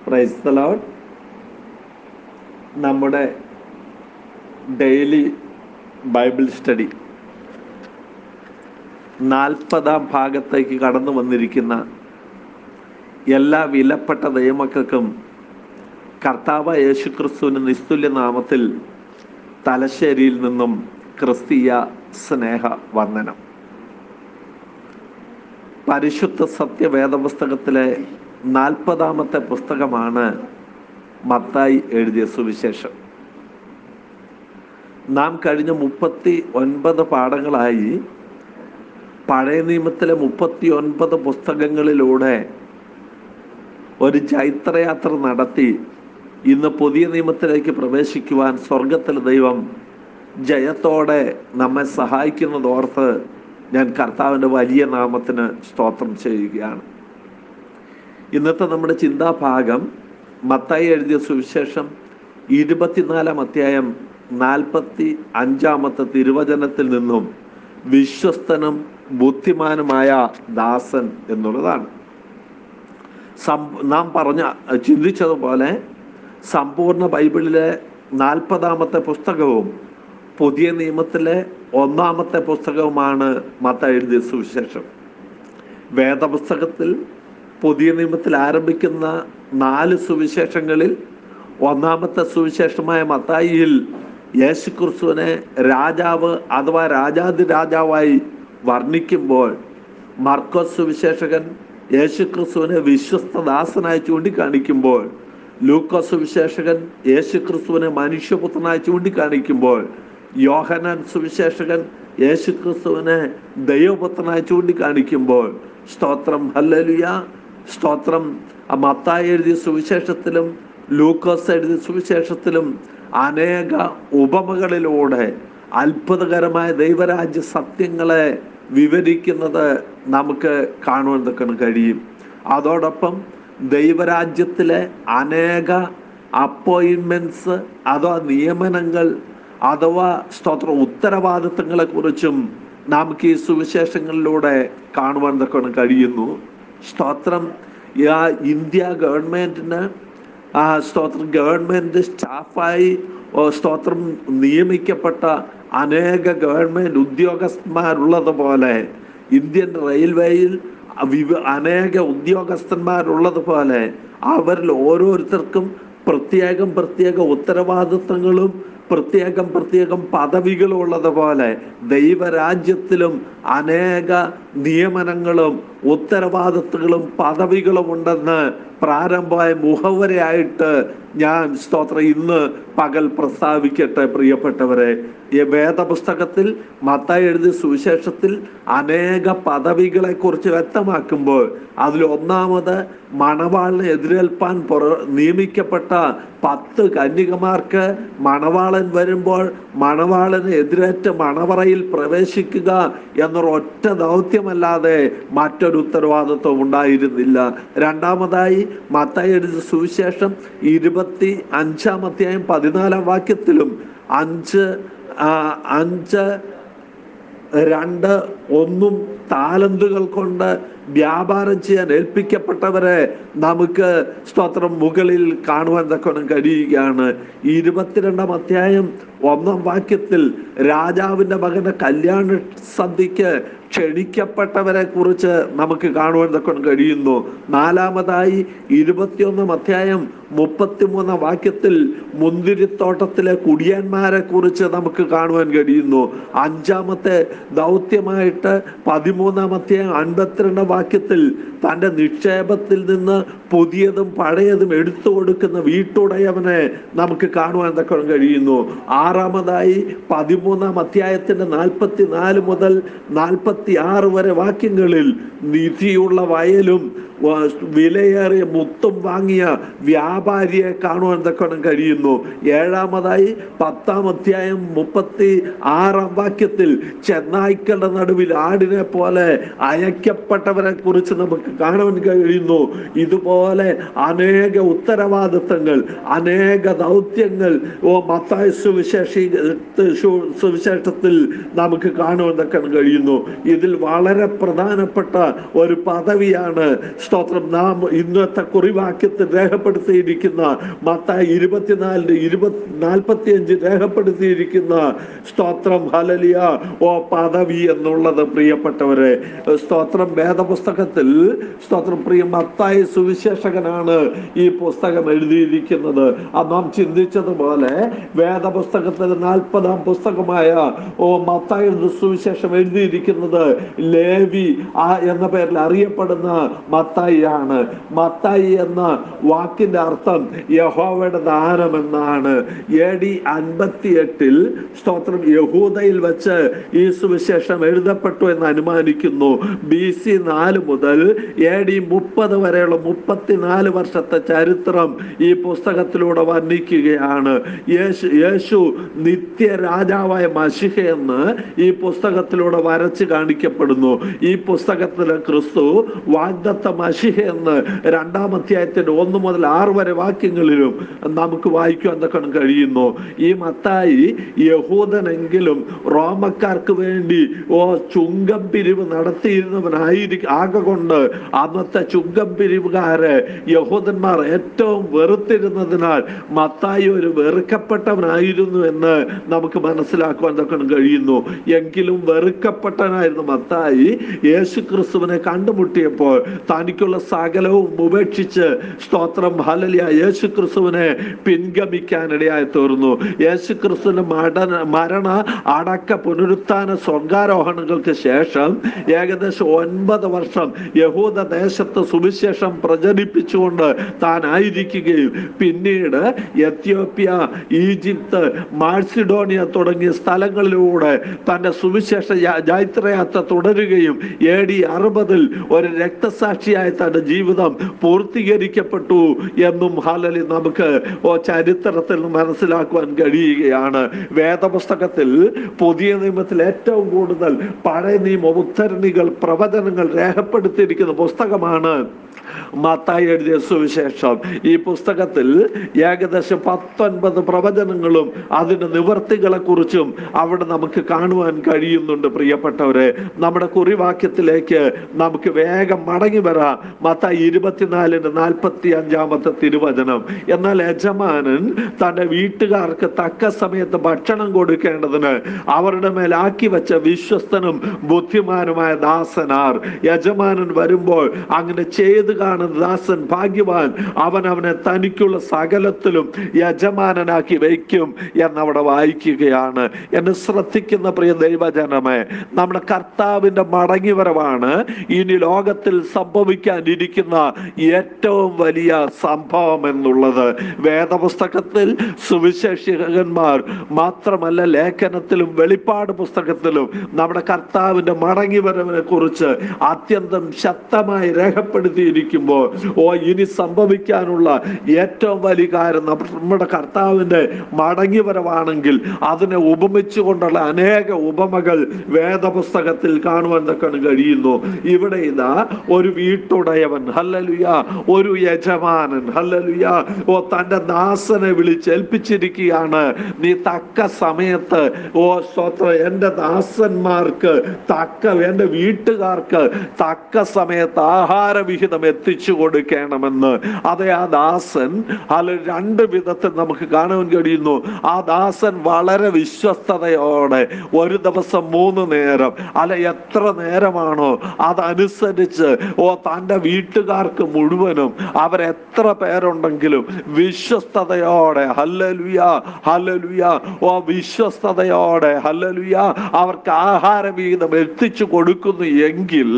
price the lord നമ്മുടെ daily bible study നാൽപ്പതാം ഭാഗത്തേക്ക് കടന്നു വന്നിരിക്കുന്ന എല്ലാ വിലപ്പെട്ട ദൈവമക്കൾക്കും കർത്താവ് യേശുക്രിസ്തുവിന് നിസ്തുല്യ നാമത്തിൽ തലശ്ശേരിയിൽ നിന്നും ക്രിസ്തീയ സ്നേഹ വന്ദനം പരിശുദ്ധ സത്യവേദപുസ്തകത്തിലെ നാൽപ്പതാമത്തെ പുസ്തകമാണ് മത്തായി എഴുതിയ സുവിശേഷം നാം കഴിഞ്ഞ മുപ്പത്തി ഒൻപത് പാഠങ്ങളായി പഴയ നിയമത്തിലെ മുപ്പത്തി ഒൻപത് പുസ്തകങ്ങളിലൂടെ ഒരു ചൈത്രയാത്ര നടത്തി ഇന്ന് പുതിയ നിയമത്തിലേക്ക് പ്രവേശിക്കുവാൻ സ്വർഗത്തിലെ ദൈവം ജയത്തോടെ നമ്മെ സഹായിക്കുന്നതോർത്ത് ഞാൻ കർത്താവിൻ്റെ വലിയ നാമത്തിന് സ്തോത്രം ചെയ്യുകയാണ് ഇന്നത്തെ നമ്മുടെ ചിന്താഭാഗം മത്തായി എഴുതിയ സുവിശേഷം ഇരുപത്തിനാലാം അധ്യായം നാൽപ്പത്തി അഞ്ചാമത്തെ തിരുവചനത്തിൽ നിന്നും വിശ്വസ്തനും ബുദ്ധിമാനുമായ ദാസൻ എന്നുള്ളതാണ് നാം പറഞ്ഞ ചിന്തിച്ചതുപോലെ സമ്പൂർണ്ണ ബൈബിളിലെ നാൽപ്പതാമത്തെ പുസ്തകവും പുതിയ നിയമത്തിലെ ഒന്നാമത്തെ പുസ്തകവുമാണ് മത്ത എഴുതിയ സുവിശേഷം വേദപുസ്തകത്തിൽ പുതിയ നിയമത്തിൽ ആരംഭിക്കുന്ന നാല് സുവിശേഷങ്ങളിൽ ഒന്നാമത്തെ സുവിശേഷമായ മത്തായിയിൽ യേശുക്രിസ്തുവിനെ രാജാവ് അഥവാ രാജാതി രാജാവായി വർണ്ണിക്കുമ്പോൾ മർക്കോസ് സുവിശേഷകൻ യേശുക്രിസ്തുവിനെ വിശ്വസ്തദാസനായി ചൂണ്ടിക്കാണിക്കുമ്പോൾ ലൂക്കോസ് സുവിശേഷകൻ യേശുക്രിസ്തുവിനെ മനുഷ്യപുത്രനായി ചൂണ്ടിക്കാണിക്കുമ്പോൾ യോഹനാൻ സുവിശേഷകൻ യേശുക്രിസ്തുവിനെ ദൈവപുത്രനായി ചൂണ്ടിക്കാണിക്കുമ്പോൾ സ്തോത്രം ഹല്ലലുയ സ്തോത്രം മത്തായി എഴുതിയ സുവിശേഷത്തിലും ലൂക്കോസ് എഴുതിയ സുവിശേഷത്തിലും അനേക ഉപമകളിലൂടെ അത്ഭുതകരമായ ദൈവരാജ്യ സത്യങ്ങളെ വിവരിക്കുന്നത് നമുക്ക് കാണുവാൻ തക്കണം കഴിയും അതോടൊപ്പം ദൈവരാജ്യത്തിലെ അനേക അപ്പോയിൻമെന്റ്സ് അഥവാ നിയമനങ്ങൾ അഥവാ സ്തോത്ര ഉത്തരവാദിത്തങ്ങളെ കുറിച്ചും നമുക്ക് ഈ സുവിശേഷങ്ങളിലൂടെ കാണുവാൻ തക്കണം കഴിയുന്നു സ്തോത്രം ഇന്ത്യ ഗവൺമെന്റിന് സ്തോത്രം ഗവൺമെന്റ് സ്റ്റാഫായി സ്തോത്രം നിയമിക്കപ്പെട്ട അനേക ഗവൺമെന്റ് ഉദ്യോഗസ്ഥന്മാരുള്ളതുപോലെ ഇന്ത്യൻ റെയിൽവേയിൽ അനേക ഉദ്യോഗസ്ഥന്മാരുള്ളതുപോലെ അവരിൽ ഓരോരുത്തർക്കും പ്രത്യേകം പ്രത്യേക ഉത്തരവാദിത്തങ്ങളും പ്രത്യേകം പ്രത്യേകം പദവികളും ഉള്ളതുപോലെ ദൈവരാജ്യത്തിലും അനേക നിയമനങ്ങളും ഉത്തരവാദിത്തങ്ങളും പദവികളും ഉണ്ടെന്ന് പ്രാരംഭമായ മുഖവരയായിട്ട് ഞാൻ സ്തോത്രം ഇന്ന് പകൽ പ്രസ്താവിക്കട്ടെ പ്രിയപ്പെട്ടവരെ ഈ വേദപുസ്തകത്തിൽ മത്തായി എഴുതിയ സുവിശേഷത്തിൽ അനേക പദവികളെ കുറിച്ച് വ്യക്തമാക്കുമ്പോൾ അതിൽ ഒന്നാമത് മണവാളിനെ എതിരേൽപ്പാൻ പുറ നിയമിക്കപ്പെട്ട പത്ത് കന്യകമാർക്ക് മണവാളൻ വരുമ്പോൾ മണവാളന് എതിരേറ്റ് മണവറയിൽ പ്രവേശിക്കുക എന്നൊരു ഒറ്റ ദൗത്യമല്ലാതെ മറ്റൊരു ഉത്തരവാദിത്വം ഉണ്ടായിരുന്നില്ല രണ്ടാമതായി മത്തായി എഴുതിയ സുവിശേഷം ഇരുപത്തി അഞ്ചാം അധ്യായം പതിനാലാം വാക്യത്തിലും അഞ്ച് അഞ്ച് രണ്ട് ഒന്നും താലന്തുകൾ കൊണ്ട് വ്യാപാരം ചെയ്യാൻ ഏൽപ്പിക്കപ്പെട്ടവരെ നമുക്ക് സ്തോത്രം മുകളിൽ കാണുവാൻ തക്കണം കഴിയുകയാണ് ഇരുപത്തിരണ്ടാം അധ്യായം ഒന്നാം വാക്യത്തിൽ രാജാവിന്റെ മകന്റെ കല്യാണ സദ്യക്ക് ക്ഷണിക്കപ്പെട്ടവരെ കുറിച്ച് നമുക്ക് കാണുവാൻ തക്കണം കഴിയുന്നു നാലാമതായി ഇരുപത്തിയൊന്നാം അധ്യായം മുപ്പത്തിമൂന്നാം വാക്യത്തിൽ മുന്തിരിത്തോട്ടത്തിലെ കുടിയന്മാരെ കുറിച്ച് നമുക്ക് കാണുവാൻ കഴിയുന്നു അഞ്ചാമത്തെ ദൗത്യമായിട്ട് പതിമൂന്നാം അധ്യായം അൻപത്തിരണ്ടാം വാക്യത്തിൽ തൻ്റെ നിക്ഷേപത്തിൽ നിന്ന് പുതിയതും പഴയതും എടുത്തു കൊടുക്കുന്ന വീട്ടുടയവനെ നമുക്ക് കാണുവാൻ തക്കണം കഴിയുന്നു ആറാമതായി പതിമൂന്നാം അധ്യായത്തിന്റെ നാൽപ്പത്തി നാല് മുതൽ നാൽപ്പത്തി ആറ് വരെ വാക്യങ്ങളിൽ നിധിയുള്ള വയലും വിലയേറിയ മുത്തും വാങ്ങിയ വ്യാപാരിയെ കാണുവാൻ തക്കണം കഴിയുന്നു ഏഴാമതായി പത്താം അധ്യായം മുപ്പത്തി ആറാം വാക്യത്തിൽ ചെന്നായ്ക്കളുടെ നടുവിൽ ആടിനെ പോലെ അയക്കപ്പെട്ടവരെ കുറിച്ച് നമുക്ക് കാണുവാൻ കഴിയുന്നു ഇതുപോലെ അനേക ഉത്തരവാദിത്തങ്ങൾ അനേക ദൗത്യങ്ങൾ ഓ മത്തായ സുവിശേഷി സുവിശേഷത്തിൽ നമുക്ക് കാണുവാൻ തക്കാൻ കഴിയുന്നു ഇതിൽ വളരെ പ്രധാനപ്പെട്ട ഒരു പദവിയാണ് സ്തോത്രം നാം ഇന്നത്തെ കുറിവാക്യത്തിൽ രേഖപ്പെടുത്തിയിരിക്കുന്ന മത്തായി ഇരുപത്തിനാലിന് ഇരുപത്തി നാൽപ്പത്തിയഞ്ച് രേഖപ്പെടുത്തിയിരിക്കുന്ന സ്തോത്രം ഹലലിയ ഓ പദവി എന്നുള്ളത് പ്രിയപ്പെട്ടവരെ സ്തോത്രം വേദപുസ്തകത്തിൽ സ്തോത്രം പ്രിയ മത്തായി സുവിശേഷകനാണ് ഈ പുസ്തകം എഴുതിയിരിക്കുന്നത് അത് നാം ചിന്തിച്ചതുപോലെ വേദപുസ്തകത്തിൽ നാൽപ്പതാം പുസ്തകമായ ഓ മത്തായി സുവിശേഷം എഴുതിയിരിക്കുന്നത് ലേവി ആ എന്ന പേരിൽ അറിയപ്പെടുന്ന മത്തായി ആണ് മത്തായി എന്ന വാക്കിന്റെ അർത്ഥം യഹോവയുടെ ദാനം എന്നാണ് എ ഡി അൻപത്തി എട്ടിൽ സ്തോത്രം യഹൂദയിൽ വെച്ച് ഈ സുവിശേഷം എഴുതപ്പെട്ടു എന്ന് അനുമാനിക്കുന്നു ബി സി നാല് മുതൽ എ ഡി മുപ്പത് വരെയുള്ള മുപ്പത്തിനാല് വർഷത്തെ ചരിത്രം ഈ പുസ്തകത്തിലൂടെ വർണ്ണിക്കുകയാണ് യേശു യേശു നിത്യ രാജാവായ മഷിഹ എന്ന് ഈ പുസ്തകത്തിലൂടെ വരച്ച് കാണിക്കപ്പെടുന്നു ഈ പുസ്തകത്തിലെ ക്രിസ്തു വാഗ്ദത്ത മഷിഹ എന്ന് രണ്ടാം അധ്യായത്തിന്റെ ഒന്ന് മുതൽ ആറ് വരെ വാക്യങ്ങളിലും നമുക്ക് വായിക്കുവാൻ തക്കണം കഴിയുന്നു ഈ മത്തായി യഹൂദനെങ്കിലും റോമക്കാർക്ക് വേണ്ടി ഓ ചുങ്കം പിരിവ് നടത്തിയിരുന്നവനായിരിക്കും ആകെ കൊണ്ട് അന്നത്തെ ചുങ്കം പിരിവുകാര് യഹൂദന്മാർ ഏറ്റവും വെറുത്തിരുന്നതിനാൽ മത്തായി ഒരു വെറുക്കപ്പെട്ടവനായിരുന്നു എന്ന് നമുക്ക് മനസ്സിലാക്കുവാൻ തക്കണം കഴിയുന്നു എങ്കിലും വെറുക്കപ്പെട്ടവനായിരുന്നു മത്തായി യേശു ക്രിസ്തുവിനെ കണ്ടുമുട്ടിയപ്പോൾ തനിക്കുള്ള സകലവും ഉപേക്ഷിച്ച് സ്തോത്രം ഹലലിയ യേശു ക്രിസ്തുവിനെ പിൻഗമിക്കാനിടയായി തീർന്നു യേശു ക്രിസ്തുവിന്റെ മടന മരണ അടക്ക പുനരുത്ഥാന സ്വർഗാരോഹണങ്ങൾക്ക് ശേഷം ഏകദേശം ഒൻപത് വർഷം യഹൂദ ദേശത്ത് സുവിശേഷം പ്രചരിപ്പിച്ചുകൊണ്ട് താൻ ആയിരിക്കുകയും പിന്നീട് എത്യോപ്യ ഈജിപ്ത് മാഴ്സിഡോണിയ തുടങ്ങിയ സ്ഥലങ്ങളിലൂടെ തന്റെ സുവിശേഷ യാ- ജൈത്രയാത്ര തുടരുകയും എ ഡി അറുപതിൽ ഒരു രക്തസാക്ഷിയായി തന്റെ ജീവിതം പൂർത്തീകരിക്കപ്പെട്ടു എന്നും ഹാലലി നമുക്ക് ഓ ചരിത്രത്തിൽ നിന്ന് മനസ്സിലാക്കുവാൻ കഴിയുകയാണ് വേദപുസ്തകത്തിൽ പുതിയ നിയമത്തിൽ ഏറ്റവും കൂടുതൽ പഴയ നിയമ ഉദ്ധരണികൾ പ്രവചനങ്ങൾ രേഖപ്പെടുത്തിയിരിക്കുന്ന പുസ്തകമാണ് മത്തായി എഴുതിയ സുവിശേഷം ഈ പുസ്തകത്തിൽ ഏകദേശം പത്തൊൻപത് പ്രവചനങ്ങളും അതിന്റെ നിവർത്തികളെ കുറിച്ചും അവിടെ നമുക്ക് കാണുവാൻ കഴിയുന്നുണ്ട് പ്രിയപ്പെട്ടവരെ നമ്മുടെ കുറിവാക്യത്തിലേക്ക് നമുക്ക് വേഗം മടങ്ങി വരാം മത്തായി ഇരുപത്തിനാലിന് നാൽപ്പത്തി അഞ്ചാമത്തെ തിരുവചനം എന്നാൽ യജമാനൻ തന്റെ വീട്ടുകാർക്ക് തക്ക സമയത്ത് ഭക്ഷണം കൊടുക്കേണ്ടതിന് അവരുടെ മേൽ ആക്കി വെച്ച വിശ്വസ്തനും ബുദ്ധിമാനുമായ ദാസനാർ യജമാനൻ വരുമ്പോൾ അങ്ങനെ ചെയ്തു കാണുന്ന ദാസൻ ഭാഗ്യവാൻ അവൻ അവനെ തനിക്കുള്ള സകലത്തിലും യജമാനനാക്കി വയ്ക്കും എന്നവിടെ വായിക്കുകയാണ് എന്നെ ശ്രദ്ധിക്കുന്ന പ്രിയ ദൈവജനമേ നമ്മുടെ കർത്താവിന്റെ മടങ്ങിവരവാണ് ഇനി ലോകത്തിൽ സംഭവിക്കാനിരിക്കുന്ന ഏറ്റവും വലിയ സംഭവം എന്നുള്ളത് വേദപുസ്തകത്തിൽ സുവിശേഷകന്മാർ മാത്രമല്ല ലേഖനത്തിലും വെളിപ്പാട് പുസ്തകത്തിലും നമ്മുടെ കർത്താവിന്റെ മടങ്ങിവരവിനെ കുറിച്ച് അത്യന്തം ശക്തമായി രേഖപ്പെടുത്തിയിരിക്കുമ്പോൾ ഓ ഇനി സംഭവിക്കാനുള്ള ഏറ്റവും വലിയ കാര്യം നമ്മുടെ കർത്താവിന്റെ മടങ്ങിവരവാണെങ്കിൽ അതിനെ ഉപമിച്ചുകൊണ്ടുള്ള അനേക ഉപമകൾ വേദപുസ്തകത്തിൽ കാണുവാൻ തക്കാണ് കഴിയുന്നു ഇവിടെ ഇതാ ഒരു വീട്ടുടയവൻ ഹല്ലലുയ ഒരു യജമാനൻ ഹല്ലലുയ ഓ തന്റെ ദാസനെ വിളിച്ചേൽപ്പിച്ചിരിക്കുകയാണ് നീ തക്ക സമയത്ത് ഓ സ്വത്ര എന്റെ ദാസന്മാർക്ക് തക്ക എന്റെ വീട്ടുകാർക്ക് തക്ക സമയത്ത് ആഹാരവിഹിതം എത്തിച്ചു കൊടുക്കണമെന്ന് അതെ ആ ദാസൻ അല്ല രണ്ട് വിധത്തിൽ നമുക്ക് കാണുവാൻ കഴിയുന്നു ആ ദാസൻ വളരെ വിശ്വസ്തതയോടെ ഒരു ദിവസം മൂന്ന് നേരം അല്ല എത്ര നേരമാണോ അതനുസരിച്ച് ഓ തൻ്റെ വീട്ടുകാർക്ക് മുഴുവനും അവരെത്ര പേരുണ്ടെങ്കിലും വിശ്വസ്തതയോടെ ഹല്ലലുയ ഹല്ലലുയ ഓ വിശ്വസ്തതയോടെ ഹല്ലലുയ അവർക്ക് ആഹാര വിഹിതം എത്തിച്ചു കൊടുക്കുന്നു എങ്കിൽ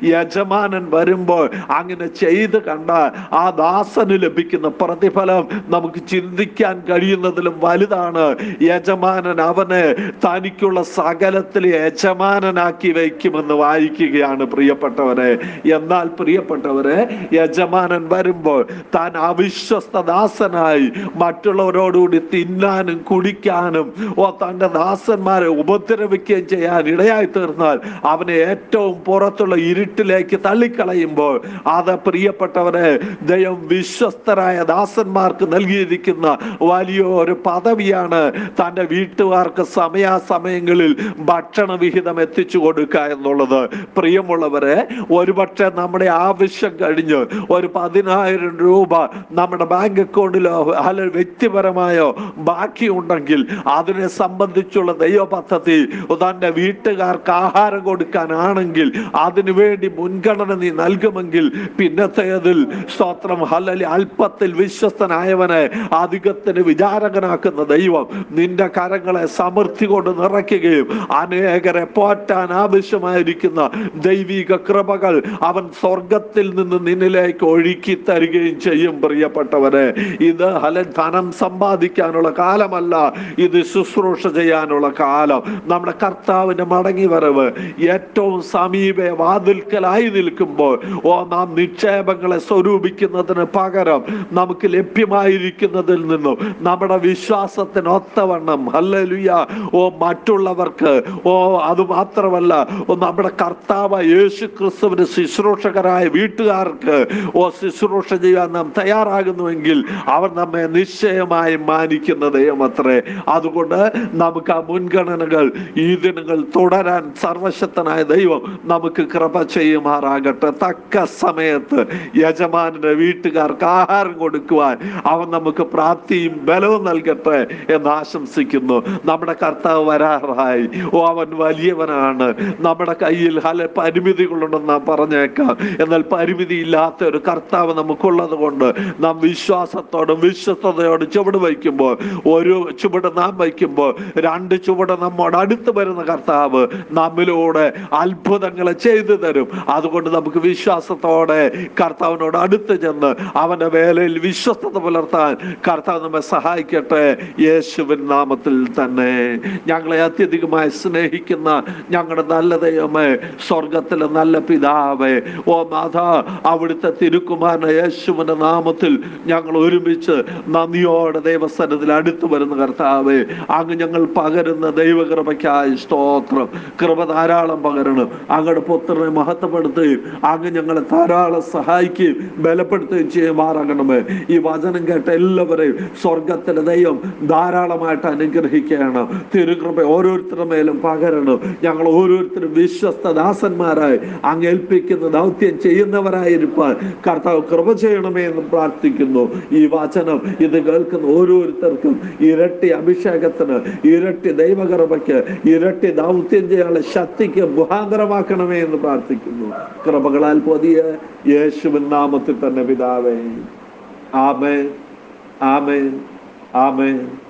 യജമാനൻ വരുമ്പോൾ അങ്ങനെ ചെയ്ത് കണ്ടാൽ ആ ദാസന് ലഭിക്കുന്ന പ്രതിഫലം നമുക്ക് ചിന്തിക്കാൻ കഴിയുന്നതിലും വലുതാണ് യജമാനൻ അവനെ തനിക്കുള്ള സകലത്തിൽ യജമാനനാക്കി വയ്ക്കുമെന്ന് വായിക്കുകയാണ് പ്രിയപ്പെട്ടവരെ എന്നാൽ പ്രിയപ്പെട്ടവരെ യജമാനൻ വരുമ്പോൾ താൻ അവിശ്വസ്ത ദാസനായി മറ്റുള്ളവരോടുകൂടി തിന്നാനും കുടിക്കാനും ഓ തൻ്റെ ദാസന്മാരെ ഉപദ്രവിക്കുകയും ചെയ്യാൻ ഇടയായി തീർന്നാൽ അവനെ ഏറ്റവും പുറത്തുള്ള ഇരുട്ടിലേക്ക് തള്ളിക്കളയുമ്പോൾ അത് പ്രിയപ്പെട്ടവരെ ദൈവം വിശ്വസ്തരായ ദാസന്മാർക്ക് നൽകിയിരിക്കുന്ന വലിയൊരു പദവിയാണ് തൻ്റെ വീട്ടുകാർക്ക് സമയാസമയങ്ങളിൽ ഭക്ഷണ വിഹിതം എത്തിച്ചു കൊടുക്കുക എന്നുള്ളത് പ്രിയമുള്ളവരെ ഒരുപക്ഷെ നമ്മുടെ ആവശ്യം കഴിഞ്ഞ് ഒരു പതിനായിരം രൂപ നമ്മുടെ ബാങ്ക് അക്കൗണ്ടിലോ അല്ല വ്യക്തിപരമായോ ബാക്കിയുണ്ടെങ്കിൽ അതിനെ സംബന്ധിച്ചുള്ള ദൈവ പദ്ധതി തന്റെ വീട്ടുകാർക്ക് ആഹാരം കൊടുക്കാനാണെങ്കിൽ അതിനു വേണ്ടി മുൻഗണന നീ നൽകുമെങ്കിൽ പിന്നത്തേതിൽ സ്തോത്രം ഹലലി അല്പത്തിൽ വിശ്വസ്തനായവനെ അധികത്തിന് വിചാരകനാക്കുന്ന ദൈവം നിന്റെ കരങ്ങളെ സമൃദ്ധി കൊണ്ട് നിറയ്ക്കുകയും അനേകരെ പോറ്റാൻ ആവശ്യമായിരിക്കുന്ന ദൈവിക കൃപകൾ അവൻ സ്വർഗത്തിൽ നിന്ന് നിന്നിലേക്ക് ഒഴുക്കി തരികയും ചെയ്യും പ്രിയപ്പെട്ടവരെ ഇത് ഹല ധനം സമ്പാദിക്കാനുള്ള കാലമല്ല ഇത് ശുശ്രൂഷ ചെയ്യാനുള്ള കാലം നമ്മുടെ കർത്താവിന്റെ മടങ്ങി വരവ് ഏറ്റവും സമീപ വാതിൽക്കലായി നിൽക്കുമ്പോൾ ഓ നാം നിക്ഷേപങ്ങളെ സ്വരൂപിക്കുന്നതിന് പകരം നമുക്ക് ലഭ്യമായിരിക്കുന്നതിൽ നിന്നും നമ്മുടെ വിശ്വാസത്തിന് ഒത്തവണ്ണം ഹല്ലേലൂയ ഓ മറ്റുള്ളവർക്ക് ഓ അത് മാത്രമല്ല ഓ നമ്മുടെ കർത്താവ് യേശു ക്രിസ്തുവിന് ശുശ്രൂഷകരായ വീട്ടുകാർക്ക് ഓ ശുശ്രൂഷ ചെയ്യാൻ നാം തയ്യാറാകുന്നുവെങ്കിൽ അവർ നമ്മെ നിശ്ചയമായി മാനിക്കുന്ന ദൈവമത്രേ അതുകൊണ്ട് നമുക്ക് ആ മുൻഗണനകൾ ഈ ദിനങ്ങൾ തുടരാൻ സർവശക്തനായ ദൈവം നമുക്ക് കൃപ ചെയ്യുമാറാകട്ടെ തക്ക സമയത്ത് യജമാനന്റെ വീട്ടുകാർക്ക് ആഹാരം കൊടുക്കുവാൻ അവൻ നമുക്ക് പ്രാപ്തിയും ബലവും നൽകട്ടെ എന്ന് ആശംസിക്കുന്നു നമ്മുടെ കർത്താവ് വരാറായി ഓ അവൻ വലിയവനാണ് നമ്മുടെ കയ്യിൽ ഹല പരിമിതികളുണ്ടെന്ന് നാം പറഞ്ഞേക്കാം എന്നാൽ പരിമിതി ഇല്ലാത്ത ഒരു കർത്താവ് നമുക്കുള്ളത് കൊണ്ട് നാം വിശ്വാസത്തോടും വിശ്വസ്തയോടും ചുവട് വയ്ക്കുമ്പോൾ ഒരു ചുവട് നാം വയ്ക്കുമ്പോൾ രണ്ട് ചുവട് നമ്മോട് അടുത്ത് വരുന്ന കർത്താവ് നമ്മിലൂടെ അത്ഭുതങ്ങളെ ചെയ്തു തരും അതുകൊണ്ട് നമുക്ക് വിശ്വാസത്തോടെ കർത്താവിനോട് അടുത്ത് ചെന്ന് അവന്റെ വേലയിൽ വിശ്വസ്തത പുലർത്താൻ കർത്താവ് നമ്മെ സഹായിക്കട്ടെ യേശുവിൻ നാമത്തിൽ തന്നെ ഞങ്ങളെ അത്യധികമായി സ്നേഹിക്കുന്ന ഞങ്ങളുടെ നല്ല ദൈവമേ സ്വർഗത്തിലെ നല്ല പിതാവേ ഓ നാഥ അവിടുത്തെ തിരുക്കുമാരന യേശുവിന്റെ നാമത്തിൽ ഞങ്ങൾ ഒരുമിച്ച് നന്ദിയോടെ ദൈവസ്ഥനത്തിൽ അടുത്ത് വരുന്ന കർത്താവേ അങ്ങ് ഞങ്ങൾ പകരുന്ന ദൈവകൃപയ്ക്കായി സ്തോത്രം കൃപ ധാരാളം പകരണം അങ്ങയുടെ പുത്രനെ മഹത്വപ്പെടുത്തുകയും അങ്ങ് ഞങ്ങളെ ധാരാളം സഹായിക്കുകയും ബലപ്പെടുത്തുകയും ചെയ്യുമാറാകണമേ ഈ വചനം കേട്ട എല്ലാവരെയും സ്വർഗത്തിലെ ദൈവം ധാരാളമായിട്ട് അനുഗ്രഹിക്കണം തിരുകൃപ ഓരോരുത്തരുടെ മേലും പകരണം ഞങ്ങൾ ഓരോരുത്തരും വിശ്വസ്ത ദാസന്മാരായി അങ്ങ് ഏൽപ്പിക്കുന്ന ദൗത്യം ചെയ്യുന്നവരായിരിക്കാൻ കർത്താവ് കൃപ ചെയ്യണമേ എന്ന് പ്രാർത്ഥിക്കുന്നു ഈ വചനം ഇത് കേൾക്കുന്ന ഓരോരുത്തർക്കും ഇരട്ടി അഭിഷേകത്തിന് ഇരട്ടി ദൈവകൃപയ്ക്ക് ഇരട്ടി ദൗത്യം ചെയ്യാനുള്ള ശക്തിക്ക് മുഖാന്തരമാക്കണമേ എന്ന് പ്രാർത്ഥിക്കുന്നു കൃപകളാൽ പൊതിയ യേശുവിൻ നാമത്തിൽ തന്നെ പിതാവേ ആമേൻ ആമേൻ ആമേൻ